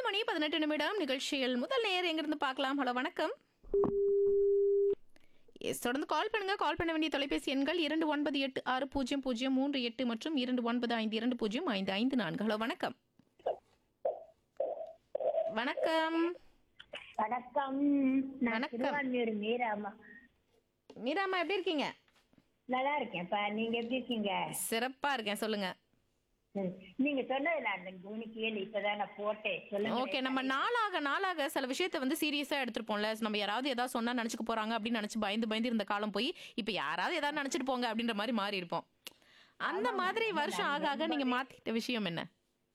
மணி பதினெட்டு நிமிடம் நிகழ்ச்சியில் முதல் நேர் எங்கிருந்து பார்க்கலாம் ஹலோ வணக்கம் எஸ் தொடர்ந்து கால் பண்ணுங்க கால் பண்ண வேண்டிய தொலைபேசி எண்கள் இரண்டு ஒன்பது எட்டு ஆறு பூஜ்ஜியம் பூஜ்ஜியம் மூன்று எட்டு மற்றும் இரண்டு ஒன்பது ஐந்து இரண்டு பூஜ்ஜியம் ஐந்து ஐந்து நான்கு ஹலோ வணக்கம் வணக்கம் வணக்கம் நான் வணக்கம். திருவான்மியூர் மீராமா மீராமா எப்படி இருக்கீங்க நல்லா இருக்கேன்ப்பா நீங்க எப்படி இருக்கீங்க சிறப்பா இருக்கேன் சொல்லுங்க ம். நீங்க சொன்னது நான் அந்த குணிக்கியல் இப்பதான் நான் போட்டேன் சொல்லுங்க ஓகே நம்ம நாளாக நாளாக சில விஷயத்தை வந்து சீரியஸா எடுத்துருப்போம்ல நம்ம யாராவது ஏதாவது சொன்னா நினைச்சுக்க போறாங்க அப்படின்னு நினைச்சு பயந்து பயந்து இருந்த காலம் போய் இப்ப யாராவது ஏதாவது நினைச்சிட்டு போங்க அப்படின்ற மாதிரி மாறி இருப்போம் அந்த மாதிரி வருஷம் ஆக ஆக நீங்க மாத்திட்ட விஷயம் என்ன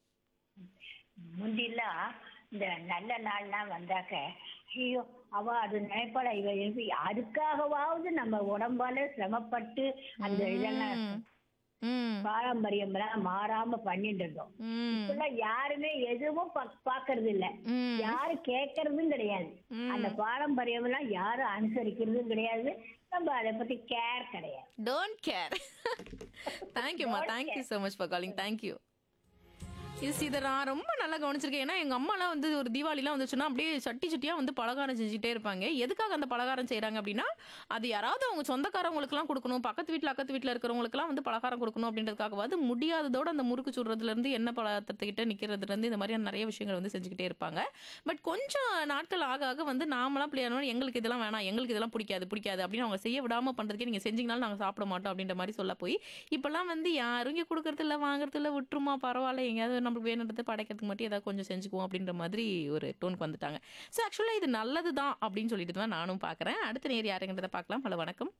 முந்திலாம் இந்த நல்ல நாள்லாம் வந்தாக்க ஐயோ அவ அது நினைப்பாள இவ எழுப்பி அதுக்காகவாவது நம்ம உடம்பால சிரமப்பட்டு அந்த இதெல்லாம் ம் பாரம்பரியம் எல்லாம் மாறாம பண்ணிட்டு இருந்தோம் ம் இப்பெல்லாம் யாருமே எதுவும் பா- பாக்குறது இல்ல ம் யாரும் கேட்கறதும் கிடையாது அந்த பாரம்பரியம் எல்லாம் யாரும் அனுசரிக்கிறதும் கிடையாது நம்ம அதை பத்தி கேர் கிடையாது டோன்ட் கேர் தேங்க்யூம்மா thank you so much for calling thank you yes இதை நான் ரொம்ப நல்லா கவனிச்சிருக்கேன் ஏன்னா எங்கள் அம்மாலாம் வந்து ஒரு தீபாவளிலாம் வந்துச்சுன்னா அப்படியே சட்டி சட்டியாக வந்து பலகாரம் செஞ்சுட்டே இருப்பாங்க எதுக்காக அந்த பலகாரம் செய்கிறாங்க அப்படின்னா அது யாராவது அவங்க சொந்தக்காரவங்களுக்குலாம் கொடுக்கணும் பக்கத்து வீட்டில் அக்கத்து வீட்டில் இருக்கிறவங்களுக்குலாம் வந்து பலகாரம் கொடுக்கணும் அப்படின்றதுக்காகவாது முடியாததோட அந்த முறுக்கு சுடுறதுலேருந்து எண்ணெய் பலத்திட்ட நிற்கிறதுலேருந்து இந்த மாதிரியான நிறைய விஷயங்கள் வந்து செஞ்சுக்கிட்டே இருப்பாங்க பட் கொஞ்சம் நாட்கள் ஆக ஆக வந்து நாமலாம் பிள்ளையானோட எங்களுக்கு இதெல்லாம் வேணாம் எங்களுக்கு இதெல்லாம் பிடிக்காது பிடிக்காது அப்படின்னு அவங்க செய்ய விடாமல் பண்ணுறதுக்கே நீங்கள் செஞ்சீங்கனாலும் நாங்கள் சாப்பிட மாட்டோம் அப்படின்ற மாதிரி சொல்ல போய் இப்போல்லாம் வந்து யாரும் இங்கே கொடுக்கறது இல்லை வாங்குறது இல்லை விட்டுருமா பரவாயில்ல எங்கேயாவது நம்மளுக்கு வேணுன்றதை படைக்கிறதுக்கு மட்டும் ஏதாவது கொஞ்சம் செஞ்சுக்குவோம் அப்படின்ற மாதிரி ஒரு டோனுக்கு வந்துட்டாங்க ஸோ ஆக்சுவலாக இது நல்லது தான் அப்படின்னு சொல்லிட்டு தான் நானும் பார்க்குறேன் அடுத்த நேர் யாருங்கிறத பார்க்கலாம் ஹலோ வணக்கம்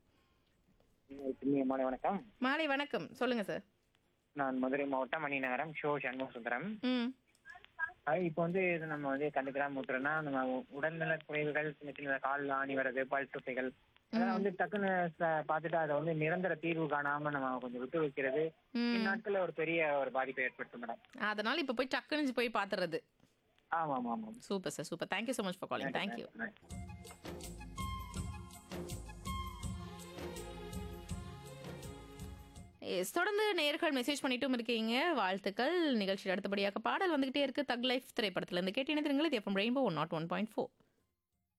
இனிய மாலை வணக்கம் மாலை வணக்கம் சொல்லுங்கள் சார் நான் மதுரை மாவட்டம் மணிநகரம் ஷோ சண்முக சுந்தரம் ம் அது இப்போ வந்து இது நம்ம வந்து கண்டுக்கலாம் முட்டுறோம்னா நம்ம உ- உடல்நல குறைவுகள் சின்ன சின்ன கால் ஆணி வர்றது பல் சொத்தைகள் அதெல்லாம் வந்து டக்குன்னு ச- பார்த்துட்டு அதை வந்து நிரந்தர தீர்வு காணாம நம்ம கொஞ்சம் விட்டு வைக்கிறது ம் இந்நாட்கள்ல ஒரு பெரிய ஒரு பாதிப்பை ஏற்படுத்தும் மேடம் அதனால இப்போ போய் டக்குன்னு போய் பார்த்துறது ஆமா ஆமா ஆமா super sir super thank you so much for calling thank you yes தொடர்ந்து நேர்கள் மெசேஜ் பண்ணிட்டும் இருக்கீங்க வாழ்த்துக்கள் நிகழ்ச்சியில் அடுத்தபடியாக பாடல் வந்துகிட்டே இருக்கு தக் லைஃப் திரைப்படத்துல இருந்து கேட்டு இணைந்திருங்கள் இது FM rainbow one not one point four